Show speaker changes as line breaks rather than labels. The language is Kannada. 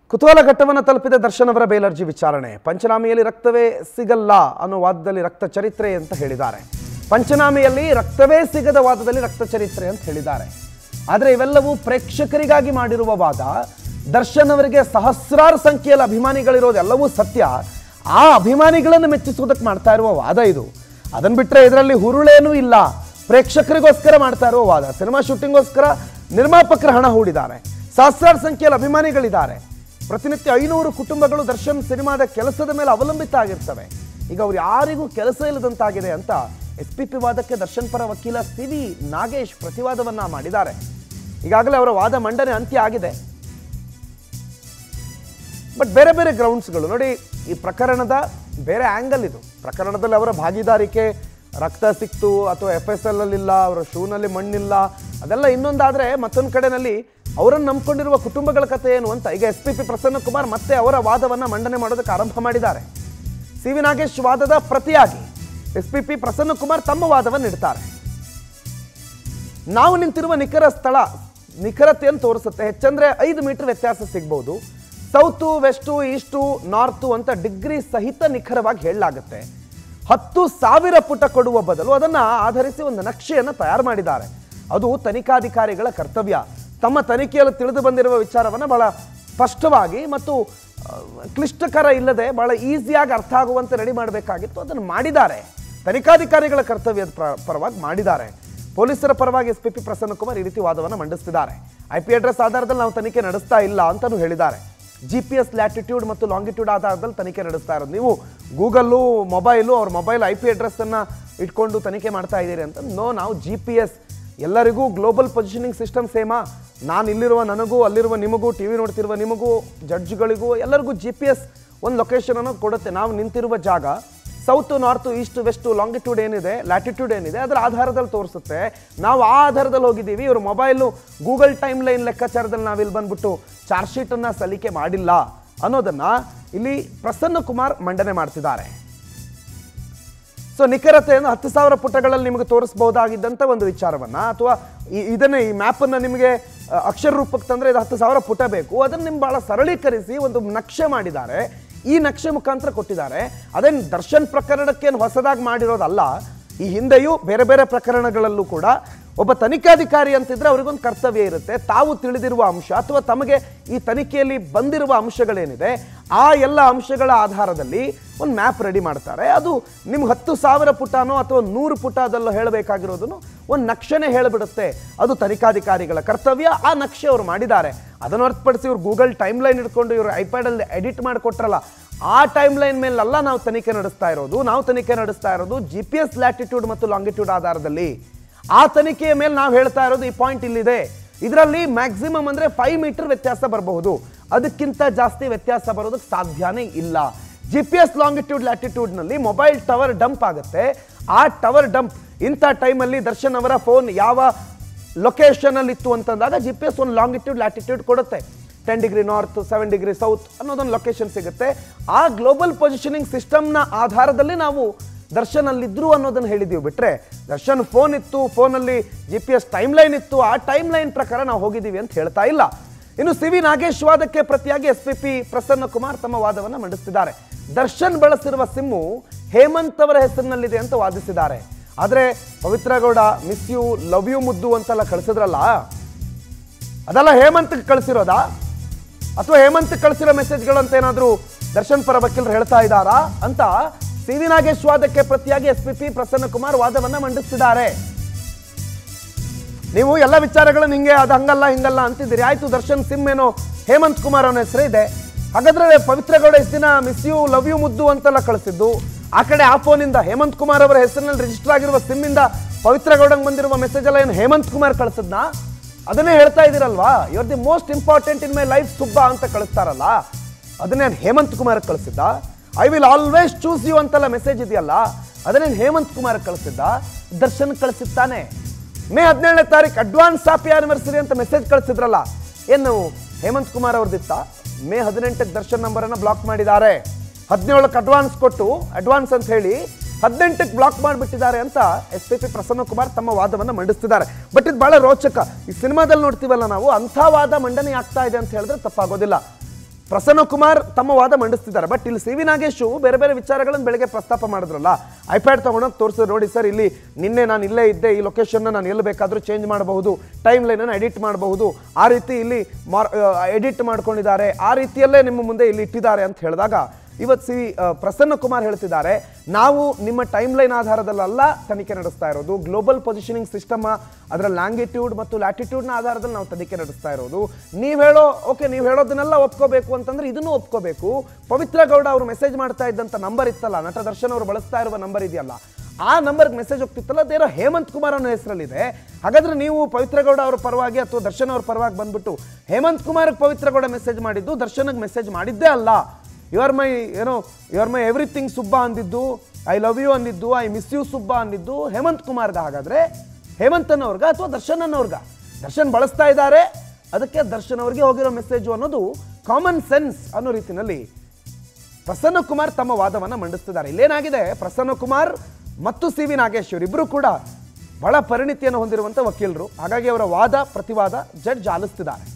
ಕುತೂಹಲ ಘಟ್ಟವನ್ನು ತಲುಪಿದ ದರ್ಶನ್ ಅವರ ಬೇಲರ್ಜಿ ವಿಚಾರಣೆ ಪಂಚನಾಮೆಯಲ್ಲಿ ರಕ್ತವೇ ಸಿಗಲ್ಲ ಅನ್ನೋ ವಾದದಲ್ಲಿ ರಕ್ತ ಚರಿತ್ರೆ ಅಂತ ಹೇಳಿದ್ದಾರೆ ಪಂಚನಾಮೆಯಲ್ಲಿ ರಕ್ತವೇ ಸಿಗದ ವಾದದಲ್ಲಿ ರಕ್ತ ಚರಿತ್ರೆ ಅಂತ ಹೇಳಿದ್ದಾರೆ ಆದರೆ ಇವೆಲ್ಲವೂ ಪ್ರೇಕ್ಷಕರಿಗಾಗಿ ಮಾಡಿರುವ ವಾದ ದರ್ಶನ್ ಅವರಿಗೆ ಸಹಸ್ರಾರು ಸಂಖ್ಯೆಯಲ್ಲಿ ಅಭಿಮಾನಿಗಳಿರೋದು ಎಲ್ಲವೂ ಸತ್ಯ ಆ ಅಭಿಮಾನಿಗಳನ್ನು ಮೆಚ್ಚಿಸುವುದಕ್ಕೆ ಮಾಡ್ತಾ ಇರುವ ವಾದ ಇದು ಅದನ್ನ ಬಿಟ್ಟರೆ ಇದರಲ್ಲಿ ಹುರುಳೇನೂ ಇಲ್ಲ ಪ್ರೇಕ್ಷಕರಿಗೋಸ್ಕರ ಮಾಡ್ತಾ ಇರುವ ವಾದ ಸಿನಿಮಾ ಶೂಟಿಂಗ್ಗೋಸ್ಕರ ನಿರ್ಮಾಪಕರ ಹಣ ಹೂಡಿದ್ದಾರೆ ಸಹಸ್ರಾರು ಸಂಖ್ಯೆಯಲ್ಲಿ ಅಭಿಮಾನಿಗಳಿದ್ದಾರೆ ಪ್ರತಿನಿತ್ಯ ಐನೂರು ಕುಟುಂಬಗಳು ದರ್ಶನ್ ಸಿನಿಮಾದ ಕೆಲಸದ ಮೇಲೆ ಅವಲಂಬಿತ ಆಗಿರ್ತವೆ ಈಗ ಅವ್ರು ಯಾರಿಗೂ ಕೆಲಸ ಇಲ್ಲದಂತಾಗಿದೆ ಅಂತ ಎಸ್ ಪಿ ಪಿ ವಾದಕ್ಕೆ ದರ್ಶನ್ ಪರ ವಕೀಲ ಸಿ ವಿ ನಾಗೇಶ್ ಪ್ರತಿವಾದವನ್ನ ಮಾಡಿದ್ದಾರೆ ಈಗಾಗಲೇ ಅವರ ವಾದ ಮಂಡನೆ ಅಂತ್ಯ ಆಗಿದೆ ಬಟ್ ಬೇರೆ ಬೇರೆ ಗ್ರೌಂಡ್ಸ್ಗಳು ನೋಡಿ ಈ ಪ್ರಕರಣದ ಬೇರೆ ಆ್ಯಂಗಲ್ ಇದು ಪ್ರಕರಣದಲ್ಲಿ ಅವರ ಭಾಗಿದಾರಿಕೆ ರಕ್ತ ಸಿಕ್ತು ಅಥವಾ ಎಫ್ ಎಸ್ ಎಲ್ ಅಲ್ಲಿಲ್ಲ ಅವರ ಶೂನಲ್ಲಿ ಮಣ್ಣಿಲ್ಲ ಅದೆಲ್ಲ ಇನ್ನೊಂದಾದರೆ ಮತ್ತೊಂದು ಕಡೆನಲ್ಲಿ ಅವರನ್ನು ನಂಬ್ಕೊಂಡಿರುವ ಕುಟುಂಬಗಳ ಕಥೆ ಏನು ಅಂತ ಈಗ S P P Prasanna Kumar ಮತ್ತೆ ಅವರ ವಾದವನ್ನು ಮಂಡನೆ ಮಾಡೋದಕ್ಕೆ ಆರಂಭ ಮಾಡಿದ್ದಾರೆ ಸಿ ವಿ ನಾಗೇಶ್ ವಾದದ ಪ್ರತಿಯಾಗಿ S P P Prasanna Kumar ತಮ್ಮ ವಾದವನ್ನು ಇಡ್ತಾರೆ ನಾವು ನಿಂತಿರುವ ನಿಖರ ಸ್ಥಳ ನಿಖರತೆಯನ್ನು ತೋರಿಸುತ್ತೆ ಹೆಚ್ಚಂದ್ರೆ ಐದು ಮೀಟರ್ ವ್ಯತ್ಯಾಸ ಸಿಗ್ಬೋದು ಸೌತು ವೆಸ್ಟು ಈಸ್ಟು ನಾರ್ತು ಅಂತ ಡಿಗ್ರಿ ಸಹಿತ ನಿಖರವಾಗಿ ಹೇಳಲಾಗುತ್ತೆ ಹತ್ತು ಸಾವಿರ ಪುಟ ಕೊಡುವ ಬದಲು ಅದನ್ನು ಆಧರಿಸಿ ಒಂದು ನಕ್ಷೆಯನ್ನು ತಯಾರು ಮಾಡಿದ್ದಾರೆ ಅದು ತನಿಖಾಧಿಕಾರಿಗಳ ಕರ್ತವ್ಯ ತಮ್ಮ ತನಿಖೆಯಲ್ಲಿ ತಿಳಿದು ಬಂದಿರುವ ವಿಚಾರವನ್ನು ಬಹಳ ಸ್ಪಷ್ಟವಾಗಿ ಮತ್ತು ಆ, ಕ್ಲಿಷ್ಟಕರ ಇಲ್ಲದೆ ಬಹಳ ಈಸಿಯಾಗಿ ಅರ್ಥ ಆಗುವಂತೆ ರೆಡಿ ಮಾಡಬೇಕಾಗಿತ್ತು ಅದನ್ನು ಮಾಡಿದ್ದಾರೆ ತನಿಖಾಧಿಕಾರಿಗಳ ಕರ್ತವ್ಯದ ಪ್ರ- ಪರವಾಗಿ ಮಾಡಿದ್ದಾರೆ ಪೊಲೀಸರ ಪರವಾಗಿ S P P Prasanna Kumar ಈ ರೀತಿ ವಾದವನ್ನು ಮಂಡಿಸ್ತಿದ್ದಾರೆ ಐ ಪಿ ಅಡ್ರೆಸ್ ಆಧಾರದಲ್ಲಿ ನಾವು ತನಿಖೆ ನಡೆಸ್ತಾ ಇಲ್ಲ ಅಂತಲೂ ಹೇಳಿದ್ದಾರೆ ಜಿ ಪಿ ಎಸ್ ಲ್ಯಾಟಿಟ್ಯೂಡ್ ಮತ್ತು ಲಾಂಗಿಟ್ಯೂಡ್ ಆಧಾರದಲ್ಲಿ ತನಿಖೆ ನಡೆಸ್ತಾ ಇರೋದು ನೀವು ಗೂಗಲ್ಲು ಮೊಬೈಲು ಅವ್ರ ಮೊಬೈಲ್ ಐ ಪಿ ಅಡ್ರೆಸ್ಸನ್ನು ಇಟ್ಕೊಂಡು ತನಿಖೆ ಮಾಡ್ತಾ ಇದ್ದೀರಿ ಅಂತ ನೋ ನಾವು ಜಿ ಪಿ ಎಸ್ ಎಲ್ಲರಿಗೂ ಗ್ಲೋಬಲ್ ಪೊಸಿಷನಿಂಗ್ ಸಿಸ್ಟಮ್ ಸೇಮಾ ನಾನು ಇಲ್ಲಿರುವ ನನಗೂ ಅಲ್ಲಿರುವ ನಿಮಗೂ ಟಿ ವಿ ನೋಡ್ತಿರುವ ನಿಮಗೂ ಜಡ್ಜ್ಗಳಿಗೂ ಎಲ್ಲರಿಗೂ ಜಿ ಪಿ ಎಸ್ ಒಂದು ಲೊಕೇಶನ್ ಅನ್ನೋದು ಕೊಡುತ್ತೆ ನಾವು ನಿಂತಿರುವ ಜಾಗ south north east west longitude ಏನಿದೆ ಲ್ಯಾಟಿಟ್ಯೂಡ್ ಏನಿದೆ ಅದರ ಆಧಾರದಲ್ಲಿ ತೋರಿಸುತ್ತೆ ನಾವು ಆ ಆಧಾರದಲ್ಲಿ ಹೋಗಿದ್ದೀವಿ ಇವರು ಮೊಬೈಲು ಗೂಗಲ್ ಟೈಮ್ ಲೈನ್ ಲೆಕ್ಕಾಚಾರದಲ್ಲಿ ನಾವಿಲ್ಲಿ ಬಂದ್ಬಿಟ್ಟು ಚಾರ್ಜ್ ಶೀಟನ್ನು ಸಲ್ಲಿಕೆ ಮಾಡಿಲ್ಲ ಅನ್ನೋದನ್ನ ಇಲ್ಲಿ ಪ್ರಸನ್ನ ಕುಮಾರ್ ಮಂಡನೆ ಮಾಡ್ತಿದ್ದಾರೆ ಸೊ ನಿಖರತೆಯನ್ನು ಹತ್ತು ಸಾವಿರ ಪುಟಗಳಲ್ಲಿ ನಿಮಗೆ ತೋರಿಸಬಹುದಾಗಿದ್ದಂಥ ಒಂದು ವಿಚಾರವನ್ನ ಅಥವಾ ಈ- ಇದನ್ನೇ ಈ ಮ್ಯಾಪನ್ನು ನಿಮಗೆ ಅ, ಅಕ್ಷರ ರೂಪಕ್ಕೆ ತಂದರೆ ಇದು ಹತ್ತು ಸಾವಿರ ಪುಟ ಬೇಕು ಅದನ್ನು ನಿಮ್ಗೆ ಭಾಳ ಸರಳೀಕರಿಸಿ ಒಂದು ನಕ್ಷೆ ಮಾಡಿದ್ದಾರೆ ಈ ನಕ್ಷೆ ಮುಖಾಂತರ ಕೊಟ್ಟಿದ್ದಾರೆ ಅದೇನು ದರ್ಶನ್ ಪ್ರಕರಣಕ್ಕೇನು ಹೊಸದಾಗಿ ಮಾಡಿರೋದಲ್ಲ ಈ ಹಿಂದೆಯೂ ಬೇರೆ ಬೇರೆ ಪ್ರಕರಣಗಳಲ್ಲೂ ಕೂಡ ಒಬ್ಬ ತನಿಖಾಧಿಕಾರಿ ಅಂತಿದ್ರೆ ಅವರಿಗೊಂದು ಕರ್ತವ್ಯ ಇರುತ್ತೆ ತಾವು ತಿಳಿದಿರುವ ಅಂಶ ಅಥವಾ ತಮಗೆ ಈ ತನಿಖೆಯಲ್ಲಿ ಬಂದಿರುವ ಅಂಶಗಳೇನಿದೆ ಆ ಎಲ್ಲ ಅಂಶಗಳ ಆಧಾರದಲ್ಲಿ ಒಂದು ಮ್ಯಾಪ್ ರೆಡಿ ಮಾಡ್ತಾರೆ ಅದು ನಿಮ್ಗೆ ಹತ್ತು ಸಾವಿರ ಪುಟನೋ ಅಥವಾ ನೂರು ಪುಟ ಅದೆಲ್ಲ ಹೇಳಬೇಕಾಗಿರೋದನ್ನು ಒಂದು ನಕ್ಷೆನೇ ಹೇಳಿಬಿಡುತ್ತೆ ಅದು ತನಿಖಾಧಿಕಾರಿಗಳ ಕರ್ತವ್ಯ ಆ ನಕ್ಷೆ ಅವರು ಮಾಡಿದ್ದಾರೆ ಅದನ್ನು ಹೊರತುಪಡಿಸಿ ಇವ್ರು ಗೂಗಲ್ ಟೈಮ್ ಲೈನ್ ಇಟ್ಕೊಂಡು ಇವರು ಐಪ್ಯಾಡಲ್ಲಿ ಎಡಿಟ್ ಮಾಡಿಕೊಟ್ರಲ್ಲ ಆ ಟೈಮ್ ಲೈನ್ ಮೇಲೆಲ್ಲ ನಾವು ತನಿಖೆ ನಡೆಸ್ತಾ ಇರೋದು ನಾವು ತನಿಖೆ ನಡೆಸ್ತಾ ಇರೋದು ಜಿ ಪಿ ಎಸ್ ಲ್ಯಾಟಿಟ್ಯೂಡ್ ಮತ್ತು ಲಾಂಗಿಟ್ಯೂಡ್ ಆಧಾರದಲ್ಲಿ ಆ ತನಿಖೆಯ ಮೇಲೆ ನಾವು ಹೇಳ್ತಾ ಇರೋದು ಈ ಪಾಯಿಂಟ್ ಇಲ್ಲಿದೆ ಇದರಲ್ಲಿ ಮ್ಯಾಕ್ಸಿಮಮ್ ಅಂದ್ರೆ ಫೈವ್ ಮೀಟರ್ ವ್ಯತ್ಯಾಸ ಬರಬಹುದು ಅದಕ್ಕಿಂತ ಜಾಸ್ತಿ ವ್ಯತ್ಯಾಸ ಬರೋದಕ್ಕೆ ಸಾಧ್ಯನೇ ಇಲ್ಲ ಜಿ ಪಿ ಎಸ್ ಲಾಂಗಿಟ್ಯೂಡ್ ಲ್ಯಾಟಿಟ್ಯೂಡ್ನಲ್ಲಿ ಮೊಬೈಲ್ ಟವರ್ ಡಂಪ್ ಆಗುತ್ತೆ ಆ ಟವರ್ ಡಂಪ್ ಇಂಥ ಟೈಮಲ್ಲಿ ದರ್ಶನ್ ಅವರ ಫೋನ್ ಯಾವ ಲೊಕೇಶನ್ ಅಲ್ಲಿ ಇತ್ತು ಅಂತಂದಾಗ ಜಿ ಪಿ ಎಸ್ ಒಂದು ಲಾಂಗಿಟ್ಯೂಡ್ ಲ್ಯಾಟಿಟ್ಯೂಡ್ ಕೊಡುತ್ತೆ ten degree north seven degree south ಅನ್ನೋದೊಂದು ಲೊಕೇಶನ್ ಸಿಗುತ್ತೆ ಆ ಗ್ಲೋಬಲ್ ಪೊಸಿಷನಿಂಗ್ ಸಿಸ್ಟಮ್ನ ಆಧಾರದಲ್ಲಿ ನಾವು ದರ್ಶನ್ ಅಲ್ಲಿದ್ರು ಅನ್ನೋದನ್ನ ಹೇಳಿದೀವಿ ಬಿಟ್ರೆ ದರ್ಶನ್ ಫೋನ್ ಇತ್ತು ಫೋನಲ್ಲಿ G P S timeline ಇತ್ತು ಆ ಟೈಮ್ ಲೈನ್ ಪ್ರಕಾರ ನಾವು ಹೋಗಿದ್ದೀವಿ ಅಂತ ಹೇಳ್ತಾ ಇಲ್ಲ ಇನ್ನು ಸಿ ವಿ ನಾಗೇಶ್ ವಾದಕ್ಕೆ ಪ್ರತಿಯಾಗಿ S P P Prasanna Kumar ತಮ್ಮ ವಾದವನ್ನು ಮಂಡಿಸಿದ್ದಾರೆ ದರ್ಶನ್ ಬಳಸಿರುವ ಸಿಮ್ಮು ಹೇಮಂತ್ ಅವರ ಹೆಸರಿನಲ್ಲಿದೆ ಅಂತ ವಾದಿಸಿದ್ದಾರೆ ಆದರೆ Pavithra Gowda miss you love you ಮುದ್ದು ಅಂತೆಲ್ಲ ಕಳಿಸಿದ್ರಲ್ಲ ಅದೆಲ್ಲ ಹೇಮಂತ್ಗೆ ಕಳಿಸಿರೋದಾ ಅಥವಾ ಹೇಮಂತ್ ಕಳಿಸಿರೋ ಮೆಸೇಜ್ಗಳು ಅಂತ ಏನಾದರೂ ದರ್ಶನ್ ಪರ ವಕೀಲರು ಹೇಳ್ತಾ ಇದ್ದಾರಾ ಅಂತ ಸಿ ವಿ ನಾಗೇಶ್ ವಾದಕ್ಕೆ ಪ್ರತಿಯಾಗಿ S P P Prasanna Kumar ವಾದವನ್ನ ಮಂಡಿಸಿದ್ದಾರೆ ನೀವು ಎಲ್ಲ ವಿಚಾರಗಳನ್ನು ಹಿಂಗೆ ಅದು ಹಂಗಲ್ಲ ಹಿಂಗಲ್ಲ ಅಂತಿದ್ದೀರಿ ಆಯ್ತು ದರ್ಶನ್ ಸಿಮ್ ಏನೋ ಹೇಮಂತ್ ಕುಮಾರ್ ಅವನ ಹೆಸರು ಇದೆ ಹಾಗಾದ್ರೆ ಪವಿತ್ರ ಗೌಡ ಇಷ್ಟು ದಿನ ಮಿಸ್ ಯು ಲವ್ ಯು ಮುದ್ದು ಅಂತೆಲ್ಲ ಕಳಿಸಿದ್ದು ಆ ಕಡೆ ಆ ಫೋನಿಂದ ಹೇಮಂತ್ ಕುಮಾರ್ ಅವರ ಹೆಸರಿನಲ್ಲಿ ರಿಜಿಸ್ಟರ್ ಆಗಿರುವ ಸಿಮ್ ಇಂದ ಪವಿತ್ರ ಗೌಡಂಗೆ ಬಂದಿರುವ ಮೆಸೇಜ್ ಎಲ್ಲ ಏನು ಹೇಮಂತ್ ಕುಮಾರ್ ಕಳಿಸಿದ್ನಾ ಅದನ್ನೇ ಹೇಳ್ತಾ ಇದ್ದೀರಲ್ವಾ your the most important in my life Subba ಅಂತ ಕಳಿಸ್ತಾರಲ್ಲ ಅದನ್ನೇನು ಹೇಮಂತ್ ಕುಮಾರ್ ಕಳಿಸಿದ್ದ I will always choose you ಅಂತೆಲ್ಲ ಮೆಸೇಜ್ ಇದೆಯಲ್ಲ ಅದನ್ನೇನು ಹೇಮಂತ್ ಕುಮಾರ್ ಕಳಿಸಿದ್ದ ದರ್ಶನ್ ಕಳಿಸಿದ್ದಾನೆ ಮೇ ಹದಿನೇಳನೇ ತಾರೀಕು ಅಡ್ವಾನ್ಸ್ ಹ್ಯಾಪಿ ಆನಿವರ್ಸರಿ ಅಂತ ಮೆಸೇಜ್ ಕಳಿಸಿದ್ರಲ್ಲ ಏನು ಹೇಮಂತ್ ಕುಮಾರ್ ಅವ್ರದ್ದಿತ್ತ ಮೇ ಹದಿನೆಂಟಕ್ಕೆ ದರ್ಶನ್ ನಂಬರನ್ನು ಬ್ಲಾಕ್ ಮಾಡಿದ್ದಾರೆ ಹದಿನೇಳಕ್ಕೆ ಅಡ್ವಾನ್ಸ್ ಕೊಟ್ಟು ಅಡ್ವಾನ್ಸ್ ಅಂತ ಹೇಳಿ ಹದಿನೆಂಟಕ್ಕೆ ಬ್ಲಾಕ್ ಮಾಡಿಬಿಟ್ಟಿದ್ದಾರೆ ಅಂತ S P P Prasanna Kumar ತಮ್ಮ ವಾದವನ್ನು ಮಂಡಿಸ್ತಿದ್ದಾರೆ ಬಟ್ ಇದು ಬಹಳ ರೋಚಕ ಈ ಸಿನಿಮಾದಲ್ಲಿ ನೋಡ್ತೀವಲ್ಲ ನಾವು ಅಂಥ ವಾದ ಮಂಡನೆ ಆಗ್ತಾ ಇದೆ ಅಂತ ಹೇಳಿದ್ರೆ ತಪ್ಪಾಗೋದಿಲ್ಲ ಪ್ರಸನ್ನ ಕುಮಾರ್ ತಮ್ಮ ವಾದ ಮಂಡಿಸ್ತಿದ್ದಾರೆ ಬಟ್ ಇಲ್ಲಿ ಸಿ ವಿ ನಾಗೇಶು ಬೇರೆ ಬೇರೆ ವಿಚಾರಗಳನ್ನು ಬೆಳಗ್ಗೆ ಪ್ರಸ್ತಾಪ ಮಾಡಿದ್ರಲ್ಲ ಐಪ್ಯಾಡ್ ತಗೊಂಡೋಗಿ ತೋರಿಸಿದ್ರು ನೋಡಿ ಸರ್ ಇಲ್ಲಿ ನಿನ್ನೆ ನಾನು ಇಲ್ಲೇ ಇದ್ದೆ ಈ ಲೊಕೇಶನ್ನ ನಾನು ಎಲ್ಲಿ ಬೇಕಾದರೂ ಚೇಂಜ್ ಮಾಡಬಹುದು ಟೈಮ್ ಲೈನನ್ನು ಎಡಿಟ್ ಮಾಡಬಹುದು ಆ ರೀತಿ ಇಲ್ಲಿ ಮಾರ್ ಎಡಿಟ್ ಮಾಡ್ಕೊಂಡಿದ್ದಾರೆ ಆ ರೀತಿಯಲ್ಲೇ ನಿಮ್ಮ ಮುಂದೆ ಇಲ್ಲಿ ಇಟ್ಟಿದ್ದಾರೆ ಅಂತ ಹೇಳಿದಾಗ ಇವತ್ತು ಸಿ ಆ, ಪ್ರಸನ್ನ ಕುಮಾರ್ ಹೇಳ್ತಿದ್ದಾರೆ ನಾವು ನಿಮ್ಮ ಟೈಮ್ ಲೈನ್ ಆಧಾರದಲ್ಲ ತನಿಖೆ ನಡೆಸ್ತಾ ಇರೋದು ಗ್ಲೋಬಲ್ ಪೊಸಿಷನಿಂಗ್ ಸಿಸ್ಟಮ್ ಅದರ ಲ್ಯಾಂಗಿಟ್ಯೂಡ್ ಮತ್ತು ಲ್ಯಾಟಿಟ್ಯೂಡ್ನ ಆಧಾರದಲ್ಲಿ ನಾವು ತನಿಖೆ ನಡೆಸ್ತಾ ಇರೋದು ನೀವು ಹೇಳೋ ಓಕೆ ನೀವು ಹೇಳೋದನ್ನೆಲ್ಲ ಒಪ್ಕೋಬೇಕು ಅಂತಂದ್ರೆ ಇದನ್ನು ಒಪ್ಕೋಬೇಕು ಪವಿತ್ರ ಗೌಡ ಅವರು ಮೆಸೇಜ್ ಮಾಡ್ತಾ ಇದ್ದಂಥ ನಂಬರ್ ಇತ್ತಲ್ಲ ನಟ ದರ್ಶನ್ ಅವರು ಬಳಸ್ತಾ ಇರುವ ನಂಬರ್ ಇದೆಯಲ್ಲ ಆ ನಂಬರ್ಗೆ ಮೆಸೇಜ್ ಹೋಗ್ತಿತ್ತಲ್ಲ ಅದೇನೋ ಹೇಮಂತ್ ಕುಮಾರ್ ಅನ್ನೋ ಹೆಸರಲ್ಲಿದೆ ಹಾಗಾದ್ರೆ ನೀವು ಪವಿತ್ರ ಗೌಡ ಅವ್ರ ಪರವಾಗಿ ಅಥವಾ ದರ್ಶನ್ ಅವ್ರ ಪರವಾಗಿ ಬಂದ್ಬಿಟ್ಟು ಹೇಮಂತ್ ಕುಮಾರ್ಗೆ ಪವಿತ್ರ ಗೌಡ ಮೆಸೇಜ್ ಮಾಡಿದ್ದು ದರ್ಶನ್ಗೆ ಮೆಸೇಜ್ ಮಾಡಿದ್ದೇ ಅಲ್ಲ ಯು ಆರ್ ಮೈ ಏನೋ you are my everything Subba ಅಂದಿದ್ದು ಐ ಲವ್ ಯು ಅಂದಿದ್ದು ಐ ಮಿಸ್ ಯು ಸುಬ್ಬ ಅಂದಿದ್ದು ಹೇಮಂತ್ ಕುಮಾರ್ಗ ಹಾಗಾದ್ರೆ ಹೇಮಂತ್ ಅನ್ನೋರ್ಗ ಅಥವಾ ದರ್ಶನ್ ಅನ್ನೋರ್ಗ ದರ್ಶನ್ ಬಳಸ್ತಾ ಇದ್ದಾರೆ ಅದಕ್ಕೆ ದರ್ಶನ್ ಅವ್ರಿಗೆ ಹೋಗಿರೋ ಮೆಸೇಜು ಅನ್ನೋದು ಕಾಮನ್ ಸೆನ್ಸ್ ಅನ್ನೋ ರೀತಿಯಲ್ಲಿ ಪ್ರಸನ್ನ ಕುಮಾರ್ ತಮ್ಮ ವಾದವನ್ನು ಮಂಡಿಸ್ತಿದ್ದಾರೆ ಇಲ್ಲೇನಾಗಿದೆ ಪ್ರಸನ್ನ ಕುಮಾರ್ ಮತ್ತು ಸಿ ವಿ ನಾಗೇಶ್ ಇವರಿಬ್ಬರು ಕೂಡ ಬಹಳ ಪರಿಣಿತಿಯನ್ನು ಹೊಂದಿರುವಂಥ ವಕೀಲರು ಹಾಗಾಗಿ ಅವರ ವಾದ ಪ್ರತಿವಾದ ಜಡ್ಜ್ ಆಲಿಸ್ತಿದ್ದಾರೆ